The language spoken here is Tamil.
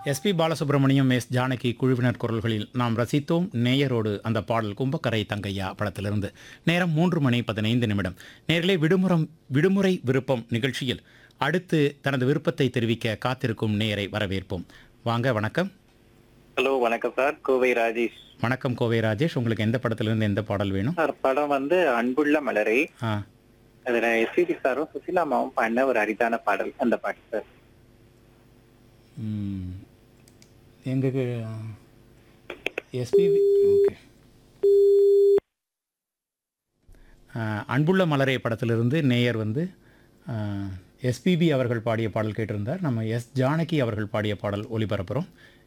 எஸ்பி பாலசுப்ரமணியம் எஸ் ஜானகி குழுவினர் குரல்களில் நாம் ரசித்தோம் நேயரோடு அந்த பாடல் கும்பக்கரை தங்கையா படத்திலிருந்து நேரம் மூன்று மணி பதினைந்து நிமிடம் நேரிலே விடுமுறம் விடுமுறை விருப்பம் நிகழ்ச்சியில் அடுத்து தனது விருப்பத்தை தெரிவிக்க காத்திருக்கும் நேயரை வரவேற்போம் வாங்க வணக்கம் ஹலோ வணக்கம் சார் கோவை ராஜேஷ் வணக்கம் கோவை ராஜேஷ் உங்களுக்கு எந்த படத்திலிருந்து எந்த பாடல் வேணும் சார் படம் வந்து அன்புள்ள மலரே ஆ அதுல எஸ்பிபி சாரும் சுசிலாமாவும் பண்ண ஒரு அரிதான பாடல் அந்த பாட்டு சார் ம், எங்களுக்கு எஸ்பிபி ஓகே அன்புள்ள மலரே படத்திலிருந்து நேயர் வந்து எஸ்பிபி அவர்கள் பாடிய பாடல் கேட்டிருந்தார் நம்ம எஸ் ஜானகி அவர்கள் பாடிய பாடல் ஒளிபரப்புகிறோம்